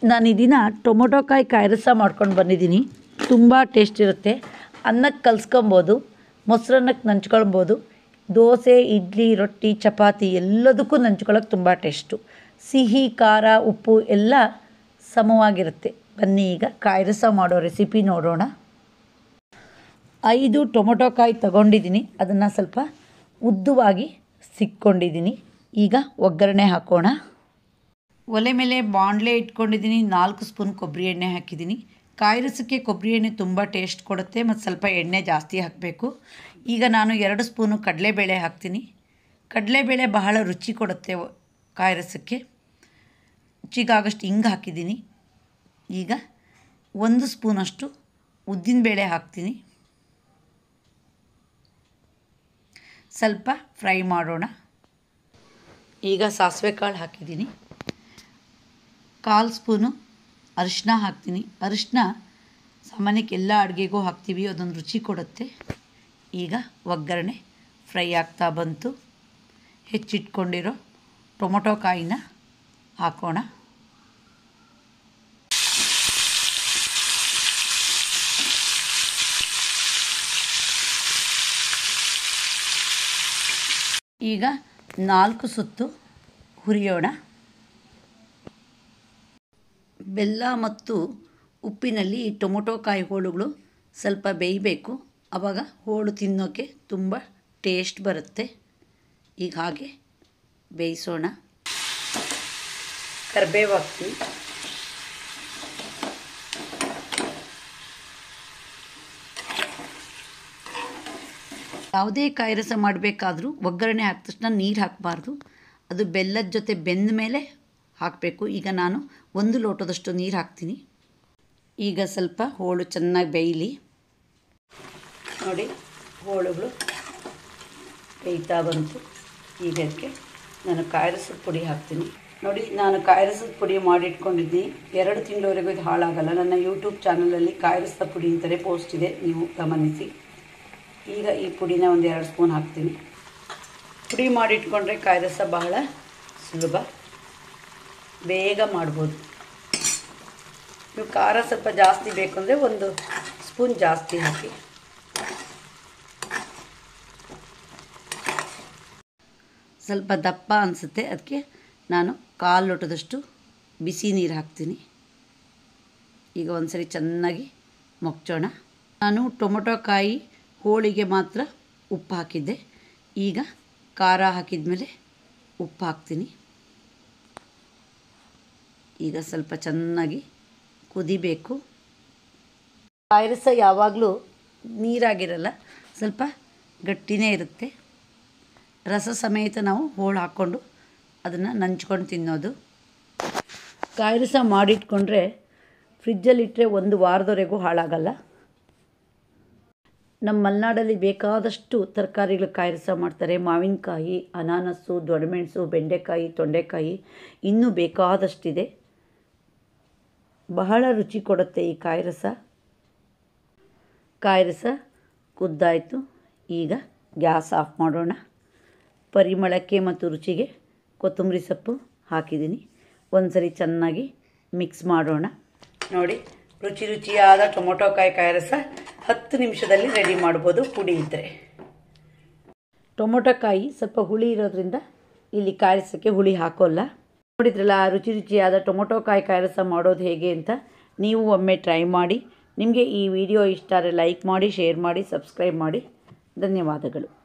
ನಾನು ಈ ದಿನ ಟೊಮೊಟೊ ಕಾಯಿ ಕಾಯಿ ಮಾಡ್ಕೊಂಡು ಬಂದಿದ್ದೀನಿ ತುಂಬ ಟೇಸ್ಟ್ ಇರುತ್ತೆ ಅನ್ನಕ್ಕೆ ಕಲ್ಸ್ಕೊಬೋದು ಮೊಸರನ್ನಕ್ಕೆ ನಂಚ್ಕೊಳ್ಬೋದು ದೋಸೆ ಇಡ್ಲಿ ರೊಟ್ಟಿ ಚಪಾತಿ ಎಲ್ಲದಕ್ಕೂ ನಂಚ್ಕೊಳ್ಳೋಕೆ ತುಂಬ ಟೇಸ್ಟು ಸಿಹಿ ಖಾರ ಉಪ್ಪು ಎಲ್ಲ ಸಮವಾಗಿರುತ್ತೆ ಬನ್ನಿ ಈಗ ಕಾಯಿ ರಸ ಮಾಡೋ ರೆಸಿಪಿ ನೋಡೋಣ ಐದು ಟೊಮೊಟೊ ಕಾಯಿ ತಗೊಂಡಿದ್ದೀನಿ ಅದನ್ನು ಸ್ವಲ್ಪ ಉದ್ದವಾಗಿ ಸಿಕ್ಕೊಂಡಿದ್ದೀನಿ ಈಗ ಒಗ್ಗರಣೆ ಹಾಕೋಣ ಒಲೆ ಮೇಲೆ ಬಾಣಲೆ ಇಟ್ಕೊಂಡಿದ್ದೀನಿ ನಾಲ್ಕು ಸ್ಪೂನ್ ಕೊಬ್ಬರಿ ಎಣ್ಣೆ ಹಾಕಿದ್ದೀನಿ ಕಾಯಿ ರಸಕ್ಕೆ ಕೊಬ್ಬರಿ ಎಣ್ಣೆ ತುಂಬ ಟೇಸ್ಟ್ ಕೊಡುತ್ತೆ ಮತ್ತು ಸ್ವಲ್ಪ ಎಣ್ಣೆ ಜಾಸ್ತಿ ಹಾಕಬೇಕು ಈಗ ನಾನು ಎರಡು ಸ್ಪೂನು ಕಡಲೆಬೇಳೆ ಹಾಕ್ತೀನಿ ಕಡಲೆಬೇಳೆ ಬಹಳ ರುಚಿ ಕೊಡುತ್ತೆ ಕಾಯಿ ರಸಕ್ಕೆ ರುಚಿಗಾಗಷ್ಟು ಹಿಂಗೆ ಹಾಕಿದ್ದೀನಿ ಈಗ ಒಂದು ಸ್ಪೂನಷ್ಟು ಉದ್ದಿನಬೇಳೆ ಹಾಕ್ತೀನಿ ಸ್ವಲ್ಪ ಫ್ರೈ ಮಾಡೋಣ ಈಗ ಸಾಸಿವೆ ಕಾಳು ಹಾಕಿದ್ದೀನಿ ಕಾಲು ಸ್ಪೂನು ಅರಿಶಿನ ಹಾಕ್ತೀನಿ ಅರಿಶಿನ ಸಾಮಾನ್ಯಕ್ಕೆ ಎಲ್ಲ ಅಡುಗೆಗೂ ಹಾಕ್ತೀವಿ ಅದೊಂದು ರುಚಿ ಕೊಡುತ್ತೆ ಈಗ ಒಗ್ಗರಣೆ ಫ್ರೈ ಆಗ್ತಾ ಬಂತು ಹೆಚ್ಚಿಟ್ಕೊಂಡಿರೋ ಟೊಮೊಟೊ ಕಾಯಿನ ಹಾಕೋಣ ಈಗ ನಾಲ್ಕು ಸುತ್ತು ಹುರಿಯೋಣ ಬೆಲ್ಲ ಮತ್ತು ಉಪ್ಪಿನಲ್ಲಿ ಈ ಟೊಮೊಟೊ ಕಾಯಿ ಹೋಳುಗಳು ಸ್ವಲ್ಪ ಬೇಯಬೇಕು ಆವಾಗ ಹೋಳು ತಿನ್ನೋಕ್ಕೆ ತುಂಬ ಟೇಸ್ಟ್ ಬರುತ್ತೆ ಈಗ ಹಾಗೆ ಬೇಯಿಸೋಣ ಕರಿಬೇವು ಹಾಕ್ತೀವಿ ಯಾವುದೇ ಕಾಯಿ ರಸ ಮಾಡಬೇಕಾದ್ರೂ ಒಗ್ಗರಣೆ ಹಾಕಿದ ತಕ್ಷಣ ನೀರು ಹಾಕಬಾರ್ದು ಅದು ಬೆಲ್ಲದ ಜೊತೆ ಬೆಂದ ಮೇಲೆ ಹಾಕಬೇಕು ಈಗ ನಾನು ಒಂದು ಲೋಟದಷ್ಟು ನೀರು ಹಾಕ್ತೀನಿ ಈಗ ಸ್ವಲ್ಪ ಹೋಳು ಚೆನ್ನಾಗಿ ಬೇಯಲಿ ನೋಡಿ ಹೋಳುಗಳು ಬೇಯ್ತಾ ಬಂತು ಈಗ ಅದಕ್ಕೆ ನಾನು ಕಾಯಿರಸದ ಪುಡಿ ಹಾಕ್ತೀನಿ ನೋಡಿ ನಾನು ಕಾಯಿರಸದ ಪುಡಿ ಮಾಡಿಟ್ಕೊಂಡಿದ್ದೀನಿ ಎರಡು ತಿಂಗಳವರೆಗೂ ಇದು ಹಾಳಾಗಲ್ಲ ನನ್ನ ಯೂಟ್ಯೂಬ್ ಚಾನಲಲ್ಲಿ ಕಾಯಿರಸದ ಪುಡಿ ಅಂತಲೇ ಪೋಸ್ಟ್ ಇದೆ ನೀವು ಗಮನಿಸಿ ಈಗ ಈ ಪುಡಿನ ಒಂದು ಎರಡು ಸ್ಪೂನ್ ಹಾಕ್ತೀನಿ ಪುಡಿ ಮಾಡಿಟ್ಕೊಂಡ್ರೆ ಕಾಯಿರಸ ಬಹಳ ಸುಲಭ ಬೇಗ ಮಾಡ್ಬೋದು ನೀವು ಖಾರ ಸ್ವಲ್ಪ ಜಾಸ್ತಿ ಬೇಕು ಅಂದರೆ ಒಂದು ಸ್ಪೂನ್ ಜಾಸ್ತಿ ಹಾಕಿ ಸ್ವಲ್ಪ ದಪ್ಪ ಅನಿಸುತ್ತೆ ಅದಕ್ಕೆ ನಾನು ಕಾಲು ಲೋಟದಷ್ಟು ಬಿಸಿ ನೀರು ಹಾಕ್ತೀನಿ ಈಗ ಒಂದ್ಸರಿ ಚೆನ್ನಾಗಿ ಮೊಗ್ಚೋಣ ನಾನು ಟೊಮೊಟೊ ಕಾಯಿ ಹೋಳಿಗೆ ಮಾತ್ರ ಉಪ್ಪು ಹಾಕಿದ್ದೆ ಈಗ ಖಾರ ಹಾಕಿದ ಮೇಲೆ ಉಪ್ಪು ಹಾಕ್ತೀನಿ ಈಗ ಸ್ವಲ್ಪ ಚೆನ್ನಾಗಿ ಕುದಿಬೇಕು ಪಾಯಸ ಯಾವಾಗಲೂ ನೀರಾಗಿರಲ್ಲ ಸ್ವಲ್ಪ ಗಟ್ಟಿನೇ ಇರುತ್ತೆ ರಸ ಸಮೇತ ನಾವು ಹೋಳು ಹಾಕ್ಕೊಂಡು ಅದನ್ನು ನಂಚ್ಕೊಂಡು ತಿನ್ನೋದು ಕಾಯಿರಸ ಮಾಡಿಟ್ಕೊಂಡ್ರೆ ಫ್ರಿಜ್ಜಲ್ಲಿಟ್ಟರೆ ಒಂದು ವಾರದವರೆಗೂ ಹಾಳಾಗಲ್ಲ ನಮ್ಮ ಮಲೆನಾಡಲ್ಲಿ ಬೇಕಾದಷ್ಟು ತರಕಾರಿಗಳು ಕಾಯಿರಸ ಮಾಡ್ತಾರೆ ಮಾವಿನಕಾಯಿ ಅನಾನಸ್ಸು ದೊಡ್ಡಮೆಣಸು ಬೆಂಡೆಕಾಯಿ ತೊಂಡೆಕಾಯಿ ಇನ್ನೂ ಬೇಕಾದಷ್ಟಿದೆ ಬಹಳ ರುಚಿ ಕೊಡುತ್ತೆ ಈ ಕಾಯಿರಸ ಕಾಯಿರಸ ಕುದ್ದಾಯಿತು ಈಗ ಗ್ಯಾಸ್ ಆಫ್ ಮಾಡೋಣ ಪರಿಮಳಕ್ಕೆ ಮತ್ತು ರುಚಿಗೆ ಕೊತ್ತಂಬರಿ ಸೊಪ್ಪು ಹಾಕಿದ್ದೀನಿ ಒಂದು ಸರಿ ಚೆನ್ನಾಗಿ ಮಿಕ್ಸ್ ಮಾಡೋಣ ನೋಡಿ ರುಚಿ ರುಚಿಯಾದ ಟೊಮೊಟೊ ಕಾಯಿ ಕಾಯಿರಸ ಹತ್ತು ನಿಮಿಷದಲ್ಲಿ ರೆಡಿ ಮಾಡ್ಬೋದು ಪುಡಿ ಇದ್ದರೆ ಟೊಮೊಟೊ ಕಾಯಿ ಸ್ವಲ್ಪ ಹುಳಿ ಇರೋದ್ರಿಂದ ಇಲ್ಲಿ ಕಾಯಿಸಕ್ಕೆ ಹುಳಿ ಹಾಕೋಲ್ಲ ನೋಡಿದ್ರಲ್ಲ ರುಚಿ ರುಚಿಯಾದ ಟೊಮೊಟೊ ಕಾಯಿ ಕಾಯಿರಸ ಮಾಡೋದು ಹೇಗೆ ಅಂತ ನೀವು ಒಮ್ಮೆ ಟ್ರೈ ಮಾಡಿ ನಿಮಗೆ ಈ ವಿಡಿಯೋ ಇಷ್ಟ ಆದರೆ ಲೈಕ್ ಮಾಡಿ ಶೇರ್ ಮಾಡಿ ಸಬ್ಸ್ಕ್ರೈಬ್ ಮಾಡಿ ಧನ್ಯವಾದಗಳು